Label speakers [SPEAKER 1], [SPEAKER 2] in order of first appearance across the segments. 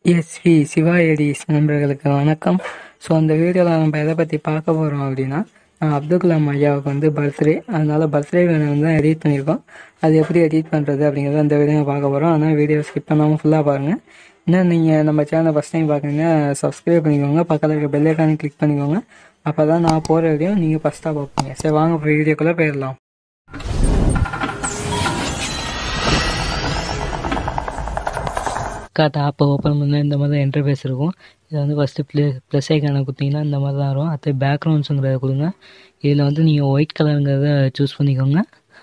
[SPEAKER 1] SV Siva எடிஸ் நண்பர்களுக்கு வணக்கம் so அந்த வீடியோவில் நம்ம எதை பற்றி பார்க்க போகிறோம் அப்படின்னா நான் அப்துல் கலாம் ஐயாவுக்கு வந்து பர்த்டே அதனால பர்த்டே வந்து தான் எடிட் பண்ணியிருக்கோம் அது எப்படி எடிட் பண்ணுறது அப்படிங்கிறத அந்த வீடியோ பார்க்க போகிறோம் ஆனால் வீடியோ ஸ்கிப் பண்ணாமல் ஃபுல்லாக பாருங்கள் இன்னும் நீங்கள் நம்ம சேனலை ஃபஸ்ட் டைம் பார்க்குறீங்கன்னா சப்ஸ்கிரைப் பண்ணிக்கோங்க பக்கத்தில் இருக்க பெல் ஐக்கானு கிளிக் பண்ணிக்கோங்க அப்போ தான் நான் போகிற வீடியோ நீங்கள் ஃபஸ்ட்டாக பார்ப்பீங்க சரி வாங்க வீடியோக்குள்ளே போயிடலாம் கார்ட் ஆப்பை ஓப்பன் பண்ணால் இந்த மாதிரி தான் இன்டர்ஃபேஸ் இருக்கும் இதை வந்து ஃபஸ்ட்டு ப்ளே ப்ளஸ் ஐக்கானை கொடுத்தீங்கன்னா இந்த மாதிரி தான் வரும் அடுத்து பேக்ரவுண்ட்ஸுங்கிறத கொடுங்க இதில் வந்து நீங்கள் ஒயிட் கலருங்கிறத சூஸ் பண்ணிக்கோங்க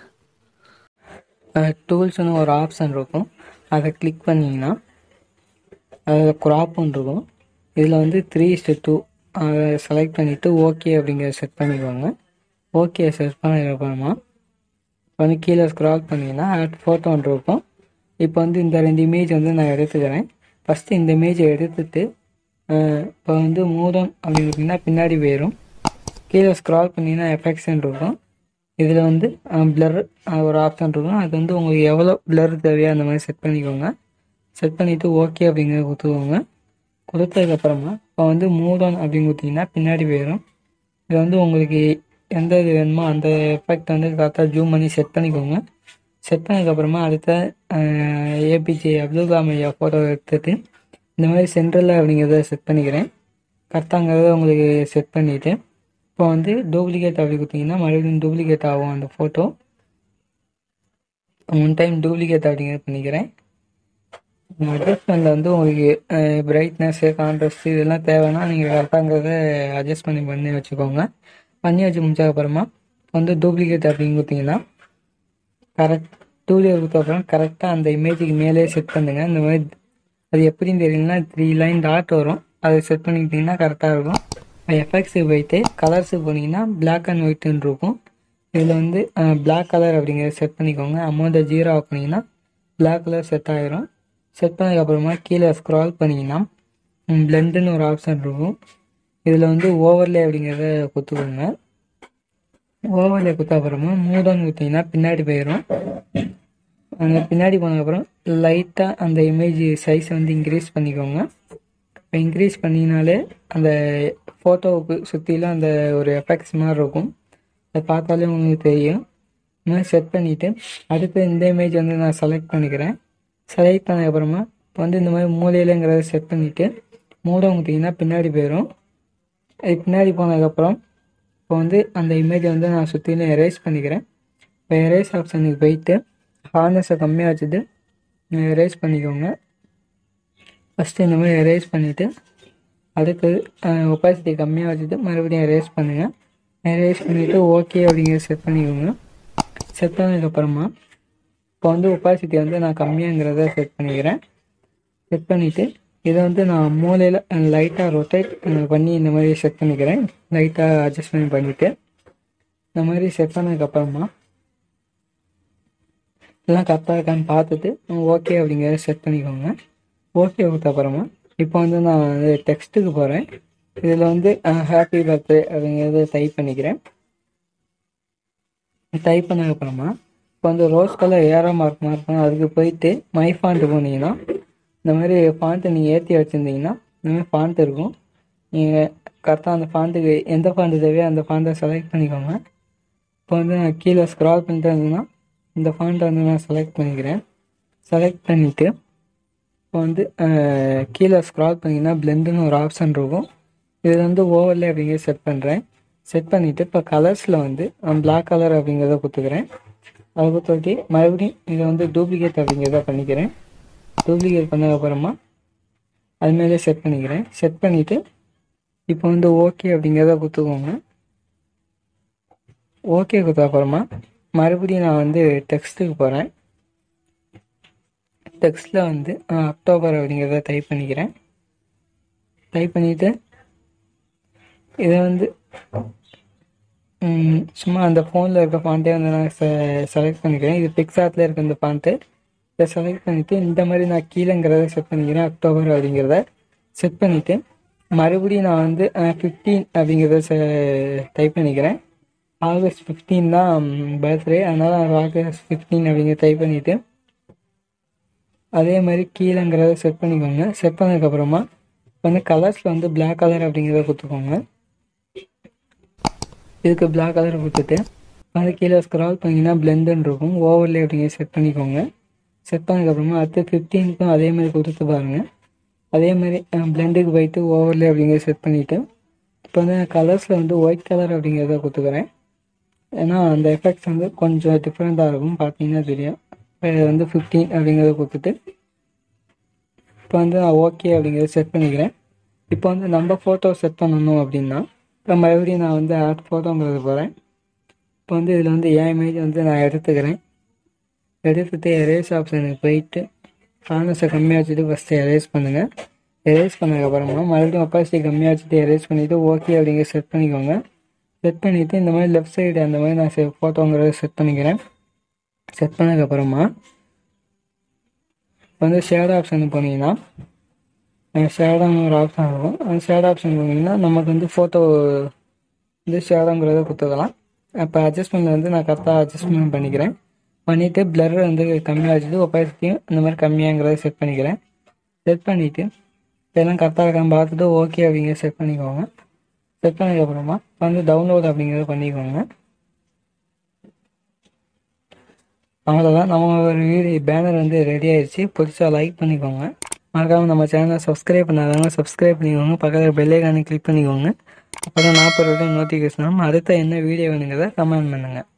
[SPEAKER 1] டூல்ஸ்னு ஒரு ஆப்ஷன் இருக்கும் அதை கிளிக் பண்ணிங்கன்னா அதில் க்ராப்னு இருக்கும் இதில் வந்து த்ரீ இஸ்டு டூ அதை செலக்ட் பண்ணிவிட்டு ஓகே அப்படிங்கிறத செட் பண்ணிக்கோங்க ஓகே செட் பண்ணதுக்கப்புறமா இப்போ வந்து கீழே ஸ்க்ரால் பண்ணிங்கன்னா ஆட் ஃபோட்டோன்னு இருக்கும் இப்போ வந்து இந்த ரெண்டு இமேஜ் வந்து நான் எடுத்துக்கிறேன் ஃபஸ்ட்டு இந்த இமேஜை எடுத்துட்டு இப்போ வந்து மூடம் அப்படின்னா பின்னாடி போயிடும் கீழே ஸ்க்ரால் பண்ணிங்கன்னா எஃபெக்ட்ஸ்ன்னு இருக்கும் இதில் வந்து பிளர் ஒரு ஆப்ஷன் இருக்கும் அது வந்து உங்களுக்கு எவ்வளோ பிளர் தேவையோ அந்த மாதிரி செட் பண்ணிக்கோங்க செட் பண்ணிவிட்டு ஓகே அப்படிங்கிறத கொடுத்துக்கோங்க கொடுத்ததுக்கப்புறமா இப்போ வந்து மூடம் அப்படின்னு கொடுத்தீங்கன்னா பின்னாடி போயிடும் இது வந்து உங்களுக்கு எந்த இது வேணுமோ அந்த எஃபெக்ட் வந்து கரெக்டாக ஜூம் பண்ணி செட் பண்ணிக்கோங்க செட் பண்ணதுக்கப்புறமா அடுத்த ஏபிஜே அப்துல் கலாம் ஐயா ஃபோட்டோ எடுத்துட்டு இந்த மாதிரி சென்ட்ரலில் அப்படிங்கிறத செட் பண்ணிக்கிறேன் கரெக்டாங்கிறத உங்களுக்கு செட் பண்ணிவிட்டு இப்போ வந்து டூப்ளிகேட் அப்படி கொடுத்தீங்கன்னா மறுபடியும் டூப்ளிகேட் ஆகும் அந்த ஃபோட்டோ ஒன் டைம் டூப்ளிகேட் அப்படிங்கிறத பண்ணிக்கிறேன் அட்ஜஸ்ட்மெண்ட்டில் வந்து உங்களுக்கு பிரைட்னஸ்ஸு கான்ட்ராஸ்ட் இதெல்லாம் தேவைன்னா நீங்கள் கரெக்டாங்கிறத அட்ஜஸ்ட் பண்ணி பண்ணி வச்சுக்கோங்க பண்ணி வச்சு முடிச்சதுக்கப்புறமா வந்து டூப்ளிகேட் அப்படின்னு கொடுத்தீங்கன்னா கரெக்ட் டூலியர் கொடுத்தப்பறம் கரெக்டாக அந்த இமேஜுக்கு மேலே செட் பண்ணுங்கள் இந்த மாதிரி அது எப்படின்னு தெரியலனா த்ரீ லைன் டாட் வரும் அதை செட் பண்ணிக்கிட்டிங்கன்னா கரெக்டாக இருக்கும் எஃபெக்ட்ஸுக்கு போயிட்டு கலர்ஸுக்கு போனீங்கன்னா பிளாக் அண்ட் ஒயிட்டுன்னு இருக்கும் இதில் வந்து பிளாக் கலர் அப்படிங்கிறத செட் பண்ணிக்கோங்க அமௌண்ட்டை ஜீரோ ஆஃப் பண்ணிங்கன்னா பிளாக் கலர் செட் ஆகிரும் செட் பண்ணதுக்கப்புறமா கீழே ஸ்க்ரால் பண்ணிங்கன்னா பிளெண்டுன்னு ஒரு ஆப்ஷன் இருக்கும் இதில் வந்து ஓவர்லே அப்படிங்கிறத கொடுத்துக்கோங்க ஓவர்லே கொடுத்த அப்புறமா மூடான்னு கொடுத்தீங்கன்னா பின்னாடி போயிடும் அந்த பின்னாடி போனதுக்கப்புறம் லைட்டாக அந்த இமேஜ் சைஸை வந்து இன்க்ரீஸ் பண்ணிக்கோங்க இப்போ இன்க்ரீஸ் பண்ணினாலே அந்த ஃபோட்டோவுக்கு சுற்றிலும் அந்த ஒரு எஃபெக்ட்ஸ் மாதிரி இருக்கும் அதை பார்த்தாலே உங்களுக்கு தெரியும் இந்த மாதிரி செட் பண்ணிவிட்டு அடுத்து இந்த இமேஜ் வந்து நான் செலக்ட் பண்ணிக்கிறேன் செலக்ட் பண்ணதுக்கப்புறமா இப்போ வந்து இந்த மாதிரி மூலையிலங்கிறத செட் பண்ணிவிட்டு மூடம் கொடுத்தீங்கன்னா பின்னாடி போயிடும் அது பின்னாடி போனதுக்கப்புறம் இப்போ வந்து அந்த இமேஜை வந்து நான் சுற்றிலும் எரேஸ் பண்ணிக்கிறேன் இப்போ எரேஸ் ஆப்ஷனுக்கு போயிட்டு ஹார்னஸை கம்மியாக வச்சுட்டு எரேஸ் பண்ணிக்கோங்க ஃபஸ்ட்டு இந்த மாதிரி எரேஸ் பண்ணிவிட்டு அடுத்து ஒப்பாசிட்டி கம்மியாக வச்சுட்டு மறுபடியும் எரேஸ் பண்ணுங்கள் எரேஸ் பண்ணிவிட்டு ஓகே அப்படிங்கிறத செட் பண்ணிக்கோங்க செட் பண்ணதுக்கப்புறமா இப்போ வந்து ஒப்பாசிட்டி வந்து நான் கம்மியாங்கிறத செட் பண்ணிக்கிறேன் செட் பண்ணிவிட்டு இதை வந்து நான் மூலையில் லைட்டாக ரொட்டேட் பண்ணி இந்த மாதிரி செட் பண்ணிக்கிறேன் லைட்டாக அட்ஜஸ்ட்மெண்ட் பண்ணிவிட்டு இந்த மாதிரி செட் பண்ணதுக்கப்புறமா எல்லாம் கரெக்டாக இருக்கான்னு பார்த்துட்டு ஓகே அப்படிங்கிறத செட் பண்ணிக்கோங்க ஓகே கொடுத்த அப்புறமா இப்போ வந்து நான் வந்து டெக்ஸ்ட்டுக்கு போகிறேன் இதில் வந்து ஹாப்பி பர்த்டே அப்படிங்கிறத டைப் பண்ணிக்கிறேன் டைப் பண்ணதுக்கப்புறமா இப்போ வந்து rose colour arrow mark mark அதுக்கு போயிட்டு மை ஃபாண்ட்டு போனீங்கன்னா இந்த மாதிரி ஃபாண்ட்டை நீங்கள் ஏற்றி வச்சுருந்தீங்கன்னா இந்த மாதிரி ஃபாண்ட் இருக்கும் நீங்கள் கரெக்டாக அந்த ஃபாண்ட்டுக்கு எந்த ஃபாண்ட்டு தேவையோ அந்த ஃபாண்ட்டை செலக்ட் பண்ணிக்கோங்க இப்போ வந்து நான் கீழே ஸ்க்ரால் பண்ணிட்டு இருந்தேன்னா இந்த ஃபாண்ட்டை வந்து நான் செலக்ட் பண்ணிக்கிறேன் செலக்ட் பண்ணிவிட்டு இப்போ வந்து கீழே ஸ்க்ரால் பண்ணிங்கன்னா பிளெண்டுன்னு ஒரு ஆப்ஷன் இருக்கும் இதில் வந்து ஓவர்லே அப்படிங்கிற செட் பண்ணுறேன் செட் பண்ணிவிட்டு இப்போ கலர்ஸில் வந்து பிளாக் கலர் அப்படிங்கிறத கொடுத்துக்கிறேன் அதை கொடுத்துட்டு மறுபடியும் இதை வந்து டூப்ளிகேட் அப்படிங்கிறத பண்ணிக்கிறேன் டூப்ளிகேட் பண்ணதுக்கப்புறமா அது மேலே செட் பண்ணிக்கிறேன் செட் பண்ணிவிட்டு இப்போ வந்து ஓகே அப்படிங்கிறத கொடுத்துக்கோங்க ஓகே கொடுத்த அப்புறமா மறுபடியும் நான் வந்து டெக்ஸ்ட்டுக்கு போகிறேன் டெக்ஸ்ட்டில் வந்து அக்டோபர் அப்படிங்கிறத டைப் பண்ணிக்கிறேன் டைப் பண்ணிவிட்டு இதை வந்து சும்மா அந்த ஃபோனில் இருக்க ஃபாண்ட்டே வந்து நான் செ செலக்ட் பண்ணிக்கிறேன் இது பிக்சார்ட்டில் இருக்க இந்த ஃபாண்ட்டு இதை செலக்ட் பண்ணிவிட்டு இந்த மாதிரி நான் கீழேங்கிறத செட் பண்ணிக்கிறேன் அக்டோபர் அப்படிங்கிறத செட் பண்ணிவிட்டு மறுபடியும் நான் வந்து ஃபிஃப்டீன் அப்படிங்கிறத செ டைப் பண்ணிக்கிறேன் ஆகஸ்ட் ஃபிஃப்டீன் தான் பர்த்டே அதனால் ஆகஸ்ட் ஃபிஃப்டீன் அப்படிங்கிறத டைப் பண்ணிவிட்டு அதே மாதிரி கீழேங்கிறத செட் பண்ணிக்கோங்க செட் பண்ணதுக்கப்புறமா இப்போ வந்து கலர்ஸில் வந்து Black கலர் அப்படிங்கிறத கொடுத்துக்கோங்க இதுக்கு Black கலர் கொடுத்துட்டு அது கீழே ஸ்க்ரால் பண்ணிங்கன்னா பிளெண்டுன்னு இருக்கும் ஓவர்லே அப்படிங்கிற செட் பண்ணிக்கோங்க செட் பண்ணதுக்கப்புறமா அடுத்து ஃபிஃப்டீனுக்கும் அதே மாதிரி கொடுத்து பாருங்கள் அதே மாதிரி பிளெண்டுக்கு போயிட்டு ஓவர்லே அப்படிங்கிற செட் பண்ணிவிட்டு இப்போ வந்து கலர்ஸில் வந்து ஒயிட் கலர் அப்படிங்கிறத கொடுத்துக்கிறேன் ஏன்னா அந்த எஃபெக்ட்ஸ் வந்து கொஞ்சம் டிஃப்ரெண்ட்டாக இருக்கும் பார்த்தீங்கன்னா தெரியும் இப்போ இது வந்து ஃபிஃப்டீன் அப்படிங்கிறத கொடுத்துட்டு இப்போ வந்து நான் ஓகே அப்படிங்கிறத செட் பண்ணிக்கிறேன் இப்போ வந்து நம்ம ஃபோட்டோ செட் பண்ணணும் அப்படின்னா இப்போ மறுபடியும் நான் வந்து ஆட் ஃபோட்டோங்கிறது போகிறேன் இப்போ வந்து இதில் வந்து என் இமேஜ் வந்து நான் எடுத்துக்கிறேன் எடுத்துட்டு எரேஸ் ஆப்ஷனுக்கு போயிட்டு கார்னஸை கம்மியாக வச்சுட்டு ஃபஸ்ட்டு எரேஸ் பண்ணுங்கள் எரேஸ் பண்ணதுக்கப்புறமா மறுபடியும் ஒப்பாசிட்டி கம்மியாக வச்சுட்டு எரேஸ் பண்ணிவிட்டு ஓகே அப்படிங்கிற செட் பண்ணிக்கோங்க செட் பண்ணிவிட்டு இந்த மாதிரி லெஃப்ட் சைடு அந்த மாதிரி நான் செ ஃபோட்டோங்கிறத செட் பண்ணிக்கிறேன் செட் பண்ணதுக்கப்புறமா இப்போ வந்து ஷேட் ஆப்ஷன் போனீங்கன்னா ஷேடான ஒரு ஆப்ஷன் இருக்கும் அந்த ஷேட் ஆப்ஷன் போனீங்கன்னா நமக்கு வந்து ஃபோட்டோ வந்து ஷேடோங்கிறத கொடுத்துக்கலாம் அப்போ அட்ஜஸ்ட்மெண்ட் வந்து நான் கரெக்டாக அட்ஜஸ்ட்மெண்ட் பண்ணிக்கிறேன் பண்ணிவிட்டு பிளர் வந்து கம்மியாக வச்சுட்டு ஒப்பாசிட்டியும் இந்த மாதிரி கம்மியாங்கிறத செட் பண்ணிக்கிறேன் செட் பண்ணிவிட்டு இதெல்லாம் கரெக்டாக இருக்கான்னு பார்த்துட்டு ஓகே அப்படிங்கிறத செட் பண்ணிக்கோங்க செட் பண்ணதுக்கப்புறமா வந்து டவுன்லோட் அப்படிங்கிறத பண்ணிக்கோங்க அவ்வளோதான் நம்ம ஒரு வீடியோ பேனர் வந்து ரெடி ஆயிடுச்சு புதுசாக லைக் பண்ணிக்கோங்க மறக்காமல் நம்ம சேனலை சப்ஸ்கிரைப் பண்ணாதவங்க சப்ஸ்கிரைப் பண்ணிக்கோங்க பக்கத்தில் பெல்லைக்கானு கிளிக் பண்ணிக்கோங்க அப்போ தான் நான் போடுறது நோட்டிஃபிகேஷன் அடுத்த என்ன வீடியோ வேணுங்கிறத கமெண்ட் பண்ணுங்கள்